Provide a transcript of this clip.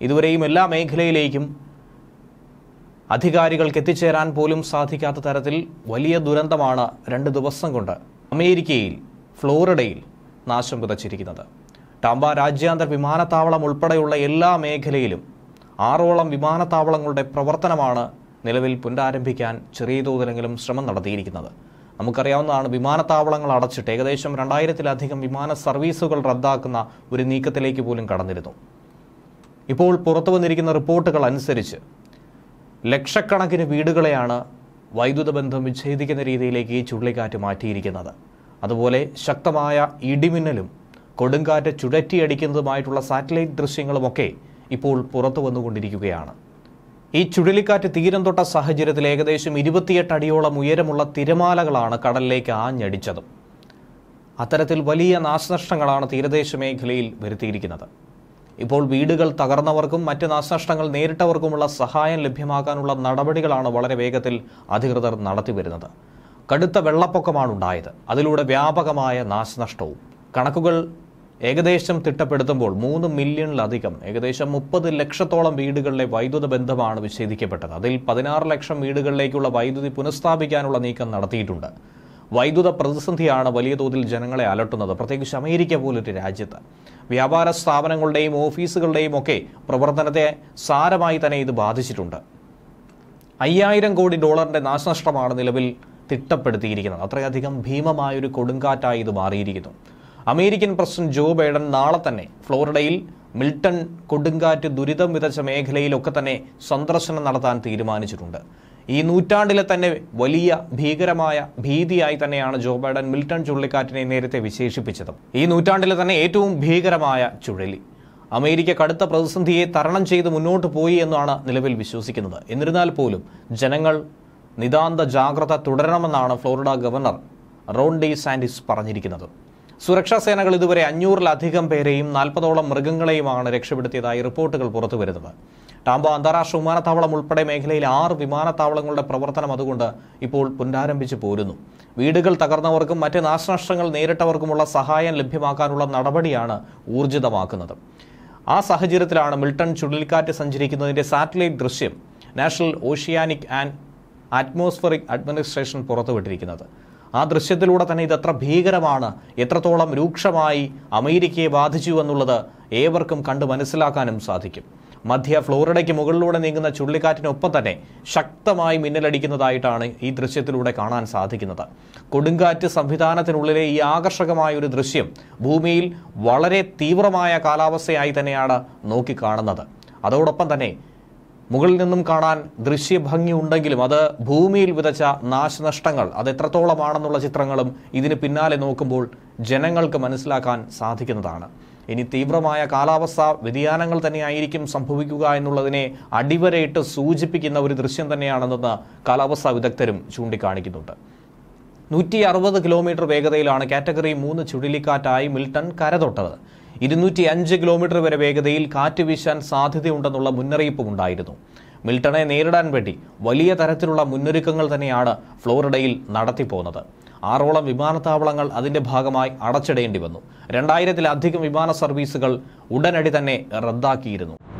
ഇതുവരെയും എല്ലാ മേഖലയിലേക്കും അധികാരികൾക്ക് എത്തിച്ചേരാൻ പോലും സാധിക്കാത്ത തരത്തിൽ വലിയ ദുരന്തമാണ് രണ്ട് ദിവസം കൊണ്ട് അമേരിക്കയിൽ ഫ്ലോറിഡയിൽ നാശം വിതച്ചിരിക്കുന്നത് ടാമ്പ രാജ്യാന്തര വിമാനത്താവളം ഉൾപ്പെടെയുള്ള എല്ലാ മേഖലയിലും ആറോളം വിമാനത്താവളങ്ങളുടെ പ്രവർത്തനമാണ് നിലവിൽ പുനരാരംഭിക്കാൻ ചെറിയ തോതിലെങ്കിലും ശ്രമം നടത്തിയിരിക്കുന്നത് നമുക്കറിയാവുന്നതാണ് വിമാനത്താവളങ്ങൾ അടച്ചിട്ട് ഏകദേശം രണ്ടായിരത്തിലധികം വിമാന സർവീസുകൾ റദ്ദാക്കുന്ന ഒരു നീക്കത്തിലേക്ക് പോലും കടന്നിരുന്നു ഇപ്പോൾ പുറത്തു വന്നിരിക്കുന്ന റിപ്പോർട്ടുകൾ അനുസരിച്ച് ലക്ഷക്കണക്കിന് വീടുകളെയാണ് വൈദ്യുത ബന്ധം വിച്ഛേദിക്കുന്ന രീതിയിലേക്ക് ഈ ചുഴലിക്കാറ്റ് മാറ്റിയിരിക്കുന്നത് അതുപോലെ ശക്തമായ ഇടിമിന്നലും കൊടുങ്കാറ്റ് ചുഴറ്റിയടിക്കുന്നതുമായിട്ടുള്ള സാറ്റലൈറ്റ് ദൃശ്യങ്ങളുമൊക്കെ ഇപ്പോൾ പുറത്തു വന്നുകൊണ്ടിരിക്കുകയാണ് ഈ ചുഴലിക്കാറ്റ് തീരം തൊട്ട സാഹചര്യത്തിൽ ഏകദേശം ഇരുപത്തിയെട്ട് അടിയോളം ഉയരമുള്ള തിരമാലകളാണ് കടലിലേക്ക് ആഞ്ഞടിച്ചത് അത്തരത്തിൽ വലിയ നാശനഷ്ടങ്ങളാണ് തീരദേശ മേഖലയിൽ വരുത്തിയിരിക്കുന്നത് ഇപ്പോൾ വീടുകൾ തകർന്നവർക്കും മറ്റ് നാശനഷ്ടങ്ങൾ നേരിട്ടവർക്കുമുള്ള സഹായം ലഭ്യമാക്കാനുള്ള നടപടികളാണ് വളരെ വേഗത്തിൽ അധികൃതർ നടത്തിവരുന്നത് കടുത്ത വെള്ളപ്പൊക്കമാണ് ഉണ്ടായത് അതിലൂടെ വ്യാപകമായ നാശനഷ്ടവും കണക്കുകൾ ഏകദേശം തിട്ടപ്പെടുത്തുമ്പോൾ മൂന്ന് മില്യണിലധികം ഏകദേശം മുപ്പത് ലക്ഷത്തോളം വീടുകളിലെ വൈദ്യുത ബന്ധമാണ് വിച്ഛേദിക്കപ്പെട്ടത് അതിൽ പതിനാറ് ലക്ഷം വീടുകളിലേക്കുള്ള വൈദ്യുതി പുനഃസ്ഥാപിക്കാനുള്ള നീക്കം നടത്തിയിട്ടുണ്ട് വൈദ്യുത പ്രതിസന്ധിയാണ് വലിയ തോതിൽ ജനങ്ങളെ അലട്ടുന്നത് പ്രത്യേകിച്ച് അമേരിക്ക പോലൊരു രാജ്യത്ത് വ്യാപാര സ്ഥാപനങ്ങളുടെയും ഓഫീസുകളുടെയും ഒക്കെ പ്രവർത്തനത്തെ സാരമായി തന്നെ ഇത് ബാധിച്ചിട്ടുണ്ട് അയ്യായിരം കോടി ഡോളറിന്റെ നാശനഷ്ടമാണ് നിലവിൽ തിട്ടപ്പെടുത്തിയിരിക്കുന്നത് അത്രയധികം ഭീമമായൊരു കൊടുങ്കാറ്റായി ഇത് മാറിയിരിക്കുന്നു അമേരിക്കൻ പ്രസിഡന്റ് ജോ ബൈഡൻ നാളെ തന്നെ ഫ്ലോറിഡയിൽ മിൽട്ടൺ കൊടുങ്കാറ്റ് ദുരിതം വിതച്ച മേഖലയിലൊക്കെ തന്നെ സന്ദർശനം നടത്താൻ തീരുമാനിച്ചിട്ടുണ്ട് ഈ നൂറ്റാണ്ടിലെ തന്നെ വലിയ ഭീകരമായ ഭീതിയായി തന്നെയാണ് ജോ ബൈഡൻ മിൽട്ടൺ ചുഴലിക്കാറ്റിനെ നേരത്തെ വിശേഷിപ്പിച്ചത് ഈ നൂറ്റാണ്ടിലെ തന്നെ ഏറ്റവും ഭീകരമായ ചുഴലി അമേരിക്ക കടുത്ത പ്രതിസന്ധിയെ തരണം ചെയ്ത് മുന്നോട്ട് പോയി എന്നാണ് നിലവിൽ വിശ്വസിക്കുന്നത് എന്നിരുന്നാൽ പോലും ജനങ്ങൾ നിതാന്ത ജാഗ്രത തുടരണമെന്നാണ് Florida governor Ron DeSantis പറഞ്ഞിരിക്കുന്നത് സുരക്ഷാ സേനകൾ ഇതുവരെ അഞ്ഞൂറിലധികം പേരെയും നാൽപ്പതോളം മൃഗങ്ങളെയുമാണ് രക്ഷപ്പെടുത്തിയതായി റിപ്പോർട്ടുകൾ പുറത്തുവരുന്നത് ടാമ്പ അന്താരാഷ്ട്ര വിമാനത്താവളം ഉൾപ്പെടെ മേഖലയിൽ ആറ് വിമാനത്താവളങ്ങളുടെ പ്രവർത്തനം അതുകൊണ്ട് ഇപ്പോൾ പുനരാരംഭിച്ചു പോരുന്നു വീടുകൾ തകർന്നവർക്കും മറ്റ് നാശനഷ്ടങ്ങൾ നേരിട്ടവർക്കുമുള്ള സഹായം ലഭ്യമാക്കാനുള്ള നടപടിയാണ് ഊർജിതമാക്കുന്നത് ആ സാഹചര്യത്തിലാണ് മിൽട്ടൺ ചുഴലിക്കാറ്റ് സഞ്ചരിക്കുന്നതിന്റെ സാറ്റലൈറ്റ് ദൃശ്യം National Oceanic and Atmospheric Administration പുറത്തുവിട്ടിരിക്കുന്നത് ആ ദൃശ്യത്തിലൂടെ തന്നെ ഇത് എത്ര ഭീകരമാണ് എത്രത്തോളം രൂക്ഷമായി അമേരിക്കയെ ബാധിച്ചു എന്നുള്ളത് ഏവർക്കും കണ്ടു മനസ്സിലാക്കാനും സാധിക്കും മധ്യ ഫ്ലോറിഡയ്ക്ക് മുകളിലൂടെ നീങ്ങുന്ന ചുഴലിക്കാറ്റിനൊപ്പം തന്നെ ശക്തമായി മിന്നലടിക്കുന്നതായിട്ടാണ് ഈ ദൃശ്യത്തിലൂടെ കാണാൻ സാധിക്കുന്നത് കൊടുങ്കാറ്റ് സംവിധാനത്തിനുള്ളിലെ ഈ ആകർഷകമായ ഒരു ദൃശ്യം ഭൂമിയിൽ വളരെ തീവ്രമായ കാലാവസ്ഥയായി തന്നെയാണ് നോക്കിക്കാണുന്നത് അതോടൊപ്പം തന്നെ മുകളിൽ നിന്നും കാണാൻ ദൃശ്യഭംഗി ഉണ്ടെങ്കിലും അത് ഭൂമിയിൽ വിതച്ച നാശനഷ്ടങ്ങൾ അത് എത്രത്തോളമാണെന്നുള്ള ചിത്രങ്ങളും ഇതിന് പിന്നാലെ നോക്കുമ്പോൾ ജനങ്ങൾക്ക് മനസ്സിലാക്കാൻ സാധിക്കുന്നതാണ് ഇനി തീവ്രമായ കാലാവസ്ഥ വ്യതിയാനങ്ങൾ തന്നെയായിരിക്കും സംഭവിക്കുക എന്നുള്ളതിനെ അടിവരയിട്ട് സൂചിപ്പിക്കുന്ന ഒരു ദൃശ്യം തന്നെയാണെന്ന് കാലാവസ്ഥാ വിദഗ്ധരും ചൂണ്ടിക്കാണിക്കുന്നുണ്ട് നൂറ്റി അറുപത് കിലോമീറ്റർ വേഗതയിലാണ് കാറ്റഗറി മൂന്ന് ചുഴലിക്കാറ്റായി മിൽട്ടൺ കരതൊട്ടത് ഇരുന്നൂറ്റി അഞ്ച് കിലോമീറ്റർ വരെ വേഗതയിൽ കാറ്റ് വീശാൻ സാധ്യതയുണ്ടെന്നുള്ള മുന്നറിയിപ്പും ഉണ്ടായിരുന്നു മിൽട്ടണെ നേരിടാൻ വേണ്ടി വലിയ തരത്തിലുള്ള മുന്നൊരുക്കങ്ങൾ തന്നെയാണ് ഫ്ലോറിഡയിൽ നടത്തിപ്പോകുന്നത് ആറോളം വിമാനത്താവളങ്ങൾ അതിന്റെ ഭാഗമായി അടച്ചിടേണ്ടി വന്നു രണ്ടായിരത്തിലധികം വിമാന സർവീസുകൾ ഉടനടി തന്നെ റദ്ദാക്കിയിരുന്നു